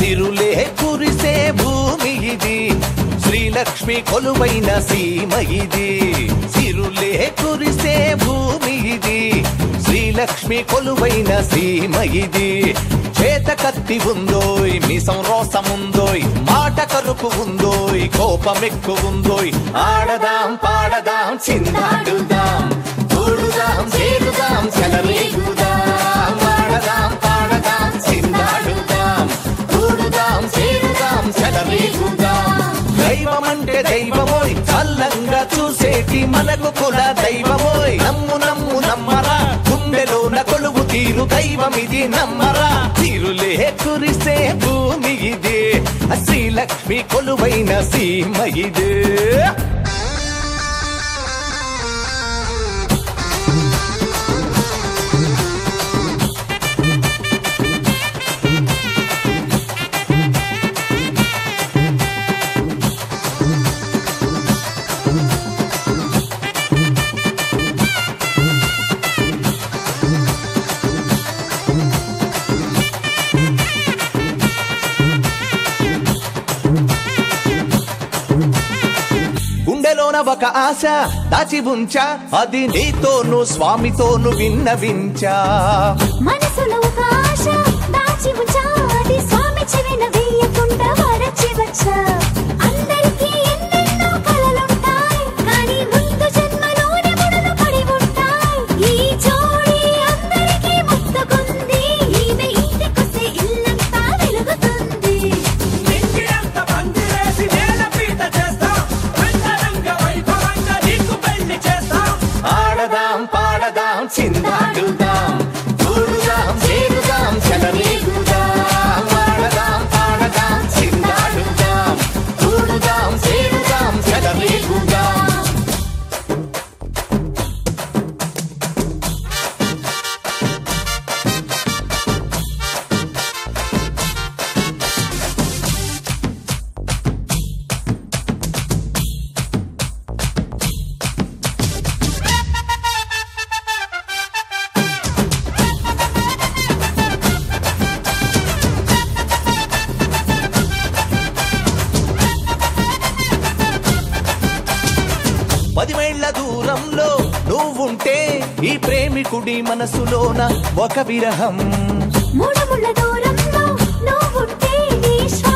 సిరులే కురిసే భూమి ఇది శ్రీలక్ష్మి కొలువైన సీమ ఇది సిరులే కురిసే భూమి ఇది శ్రీలక్ష్మి కొలువైన సీమ ఇది చేత కత్తి ఉందోయ్ మిసం రోసముందోయ్ మాట కరుపు ఉందోయ్ కోపమెక్కు ఉందోయ్ ఆడదాం పాడదాం చిందాడుదాం కూడుదాం చేరుదాం చెలరేగుదాం ఆడదాం పాడదాం చిందాడుదాం కూడుదాం చేరుదాం చెలరేగుదాం దైవం అంటే దైవమోయ్ చల్లంగా చూసేటి మనకు కూడా దైవమోయ్ నమ్ము నమ్ము నమ్మరా గుండెలోన కొలువు తీరు దైవం ఇది నమ్మరా తీరులే కురిసే భూమి ఇదే శ్రీలక్ష్మి కొలువైన సీమ ఇదే గుండెలోన ఒక ఆశ దాచి ఉంచా అది నీతోను స్వామితోను విన్నవించా మనసులో ఒక ఆశ దాచి ఉంచా అది స్వామి చెవిన వేయకుండా వరచి వచ్చా అందరికీ ఎన్నెన్నో కలలుంటాయి కానీ ముందు జన్మలోనే ముడులు పడి ఉంటాయి ఈ జోడి అందరికీ ముక్తకుంది ఈమె ఇంటికొస్తే ఇల్లంతా వెలుగుతుంది నింగిడంత పందిరేసి నేలపీట చేస్తాం రంగరంగ వైభవంగా నీకు పెళ్లి చేస్తాం ఆడదాం పాడదాం చిందాడుదాం కూడుదాం చేరుదాం చెలరేగుదాం ఆడదాం పాడదాం చిందాడుదాం కూడుదాం చేరుదాం చెలరేగుదాం పదివేళ్ల దూరంలో నువ్వుంటే ఈ ప్రేమికుడి మనసులోన ఒక విరహం మూడు ముళ్ళ దూరంలో నువ్వుంటే నీ శ్వాస